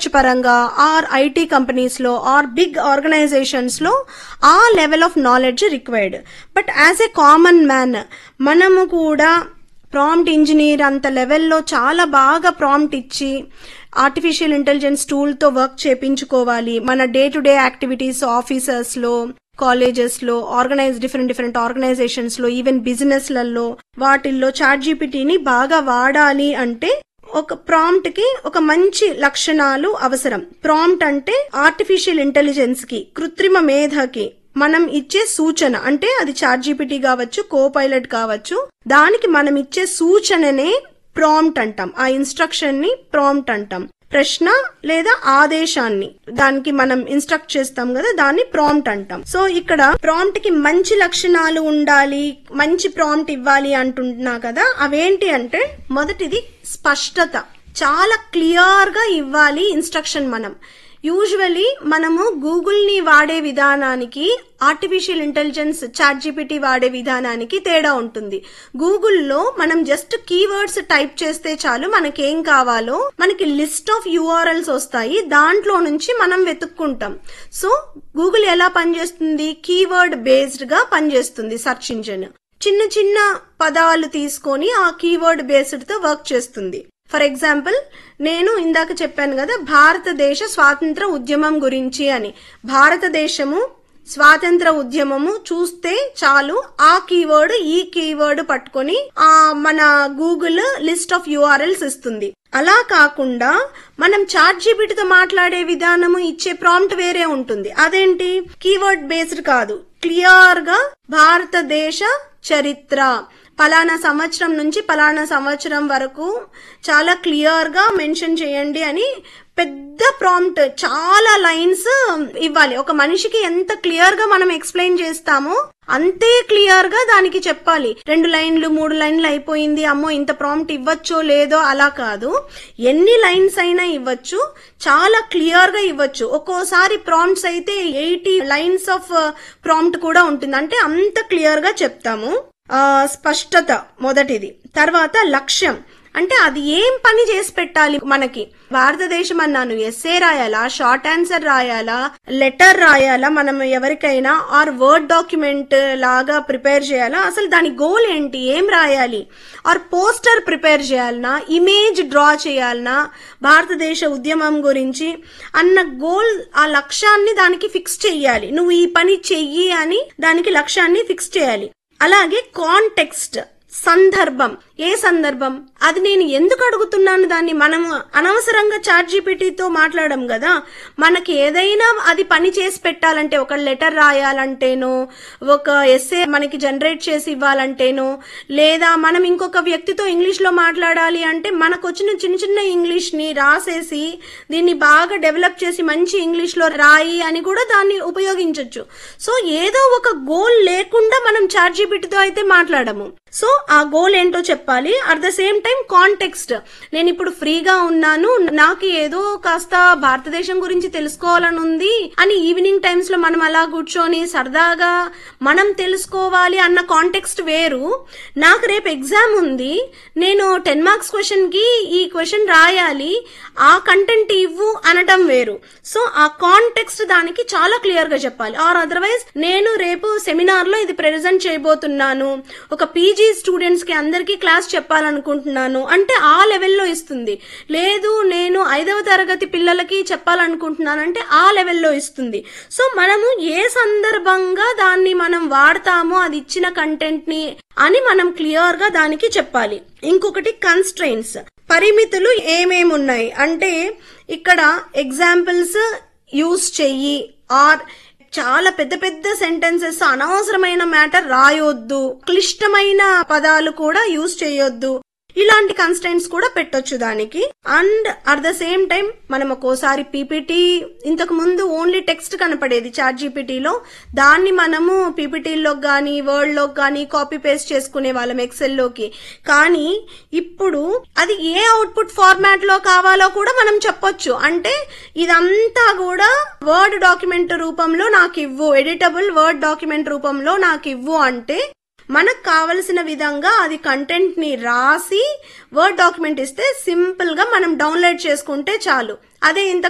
research పరంగా or IT companies లో or big organisations లో ఆ level of knowledge required but as a common man మనము కూడా ప్రాంప్ట్ ఇంజనీర్ అంత లెవెల్లో చాలా బాగా ప్రాంప్ట్ ఇచ్చి ఆర్టిఫిషియల్ ఇంటెలిజెన్స్ టూల్తో వర్క్ చేపించుకోవాలి మన డే టు డే యాక్టివిటీస్ ఆఫీసర్స్లో కాలేజెస్ లో ఆర్గనైజ్ డిఫరెంట్ డిఫరెంట్ ఆర్గనైజేషన్స్ లో ఈవెన్ బిజినెస్ లలో వాటిల్లో చాట్ జీపీటీని బాగా వాడాలి అంటే ఒక ప్రాంప్ట్ కి ఒక మంచి లక్షణాలు అవసరం ప్రాంప్ట్ అంటే ఆర్టిఫిషియల్ ఇంటెలిజెన్స్ కి కృత్రిమ మేధకి మనం ఇచ్చే సూచన అంటే అది చాట్ జీపీటీ కావచ్చు కో పైలట్ కావచ్చు దానికి మనం ఇచ్చే సూచననే ప్రాంప్ట్ అంటాం ఆ ఇన్స్ట్రక్షన్ ని ప్రాంప్ట్ అంటాం ప్రశ్న లేదా ఆదేశాన్ని దానికి మనం ఇన్స్ట్రక్ట్ చేస్తాం కదా దాన్ని ప్రాంప్ట్ అంటాం సో ఇక్కడ ప్రాంప్ట్ కి మంచి లక్షణాలు ఉండాలి మంచి ప్రాంప్ట్ ఇవ్వాలి అంటున్నా కదా అవేంటి అంటే మొదటిది స్పష్టత చాలా క్లియర్ గా ఇవ్వాలి ఇన్స్ట్రక్షన్ మనం యూజువలీ మనము గూగుల్ ని వాడే విధానానికి ఆర్టిఫిషియల్ ఇంటెలిజెన్స్ చాట్ జీపీటీ వాడే విధానానికి తేడా ఉంటుంది గూగుల్లో మనం జస్ట్ కీవర్డ్స్ టైప్ చేస్తే చాలు మనకేం కావాలో మనకి లిస్ట్ ఆఫ్ యూఆర్ఎల్స్ వస్తాయి దాంట్లో నుంచి మనం వెతుక్కుంటాం సో గూగుల్ ఎలా పనిచేస్తుంది కీవర్డ్ బేస్డ్ గా పనిచేస్తుంది సెర్చ్ ఇంజిన్ చిన్న చిన్న పదాలు తీసుకొని ఆ కీవర్డ్ బేస్డ్ తో వర్క్ చేస్తుంది ఫర్ ఎగ్జాంపుల్ నేను ఇందాక చెప్పాను కదా భారతదేశ స్వాతంత్ర ఉద్యమం గురించి అని భారతదేశము స్వాతంత్ర ఉద్యమము చూస్తే చాలు ఆ కీవర్డ్ ఈ కీవర్డ్ పట్టుకొని ఆ మన గూగుల్ లిస్ట్ ఆఫ్ యూఆర్ఎల్స్ ఇస్తుంది అలా కాకుండా మనం చాట్ జీపీటీతో మాట్లాడే విధానము ఇచ్చే ప్రాంప్ట్ వేరే ఉంటుంది అదేంటి కీవర్డ్ బేస్డ్ కాదు క్లియర్ గా భారతదేశ చరిత్ర పలానా సంవత్సరం నుంచి పలానా సంవత్సరం వరకు చాలా క్లియర్ గా మెన్షన్ చేయండి అని పెద్ద ప్రాంప్ట్ చాలా లైన్స్ ఇవ్వాలి ఒక మనిషికి ఎంత క్లియర్ గా మనం ఎక్స్ప్లెయిన్ చేస్తామో అంతే క్లియర్ గా దానికి చెప్పాలి రెండు లైన్లు మూడు లైన్లు అయిపోయింది అమ్మో ఇంత ప్రాంప్ట్ ఇవ్వచ్చో లేదో అలా కాదు ఎన్ని లైన్స్ అయినా ఇవ్వచ్చు చాలా క్లియర్ గా ఇవ్వచ్చు ఒక్కోసారి ప్రాంప్ట్స్ అయితే ఎయిటీ లైన్స్ ఆఫ్ ప్రాంప్ట్ కూడా ఉంటుంది అంటే అంత క్లియర్ గా చెప్తాము ఆ, స్పష్టత మొదటిది తర్వాత లక్ష్యం అంటే అది ఏం పని చేసి పెట్టాలి మనకి భారతదేశం అన్నాను ఎస్ఏ రాయాలా షార్ట్ ఆన్సర్ రాయాలా లెటర్ రాయాలా మనం ఎవరికైనా ఆర్ వర్డ్ డాక్యుమెంట్ లాగా ప్రిపేర్ చేయాలా అసలు దాని గోల్ ఏంటి ఏం రాయాలి ఆర్ పోస్టర్ ప్రిపేర్ చేయాలనా ఇమేజ్ డ్రా చేయాలనా భారతదేశ ఉద్యమం గురించి అన్న గోల్ ఆ లక్ష్యాన్ని దానికి ఫిక్స్ చెయ్యాలి నువ్వు ఈ పని చెయ్యి అని దానికి లక్ష్యాన్ని ఫిక్స్ చేయాలి అలాగే కాంటెక్స్ట్ సందర్భం ఏ సందర్భం అది నేను ఎందుకు అడుగుతున్నాను దాన్ని మనం అనవసరంగా చాట్ జీపీటీతో మాట్లాడడం కదా మనకి ఏదైనా అది పని చేసి పెట్టాలంటే ఒక లెటర్ రాయాలంటేనో ఒక ఎస్ఏ మనకి జనరేట్ చేసి ఇవ్వాలంటేనో లేదా మనం ఇంకొక వ్యక్తితో ఇంగ్లీష్ లో మాట్లాడాలి అంటే మనకు వచ్చిన చిన్న చిన్న ఇంగ్లీష్ ని రాసేసి దీన్ని బాగా డెవలప్ చేసి మంచి ఇంగ్లీష్ లో రాయి అని కూడా దాన్ని ఉపయోగించవచ్చు సో ఏదో ఒక గోల్ లేకుండా మనం చాట్ జీపీటీతో అయితే మాట్లాడము సో ఆ గోల్ ఏంటో చెప్పాలి at the same time context నేను ఇప్పుడు ఫ్రీగా ఉన్నాను నాకు ఏదో కాస్త భారతదేశం గురించి తెలుసుకోవాలని ఉంది అని ఈవినింగ్ టైమ్స్ లో మనం అలా కూర్చొని సరదాగా మనం తెలుసుకోవాలి అన్న కాంటెక్స్ట్ వేరు నాకు రేపు ఎగ్జామ్ ఉంది నేను టెన్ మార్క్స్ క్వశ్చన్ కి ఈ క్వశ్చన్ రాయాలి ఆ కంటెంట్ ఇవ్వు అనటం వేరు సో ఆ కాంటెక్స్ట్ దానికి చాలా క్లియర్ గా చెప్పాలి ఆర్ అదర్వైజ్ నేను రేపు సెమినార్ లో ఇది ప్రెజెంట్ చేయబోతున్నాను ఒక పీజీ స్టూడెంట్స్ కి అందరికీ క్లాస్ చెప్పాలనుకుంటున్నాను అంటే ఆ లెవెల్లో ఇస్తుంది లేదు నేను ఐదవ తరగతి పిల్లలకి చెప్పాలనుకుంటున్నాను అంటే ఆ లెవెల్లో ఇస్తుంది సో మనము ఏ సందర్భంగా దాన్ని మనం వాడతామో అది ఇచ్చిన కంటెంట్ ని అని మనం క్లియర్ గా దానికి చెప్పాలి ఇంకొకటి కన్స్ట్రైన్స్ పరిమితులు ఏమేమి ఉన్నాయి అంటే ఇక్కడ ఎగ్జాంపుల్స్ యూస్ చెయ్యి ఆర్ చాలా పెద్ద పెద్ద సెంటెన్సెస్ అనవసరమైన మ్యాటర్ రాయొద్దు క్లిష్టమైన పదాలు కూడా యూజ్ చేయొద్దు ఇలాంటి కన్స్టెంట్స్ కూడా పెట్టొచ్చు దానికి and at the same time మనం ఒక్కోసారి పీపీటీ ఇంతకు ముందు ఓన్లీ టెక్స్ట్ కనపడేది చాట్ జీపీటీలో దాన్ని మనము పీపీటీలో కానీ వర్డ్ లో కానీ కాపీ పేస్ట్ చేసుకునే వాళ్ళం ఎక్సెల్ లోకి కానీ ఇప్పుడు అది ఏ అవుట్పుట్ ఫార్మాట్ లో కావాలో కూడా మనం చెప్పొచ్చు అంటే ఇదంతా కూడా వర్డ్ డాక్యుమెంట్ రూపంలో నాకు ఇవ్వు ఎడిటబుల్ వర్డ్ డాక్యుమెంట్ రూపంలో నాకు ఇవ్వు అంటే మనకు కావలసిన విధంగా అది కంటెంట్ ని రాసి వర్డ్ డాక్యుమెంట్ ఇస్తే సింపుల్ గా మనం డౌన్లోడ్ చేసుకుంటే చాలు అదే ఇంత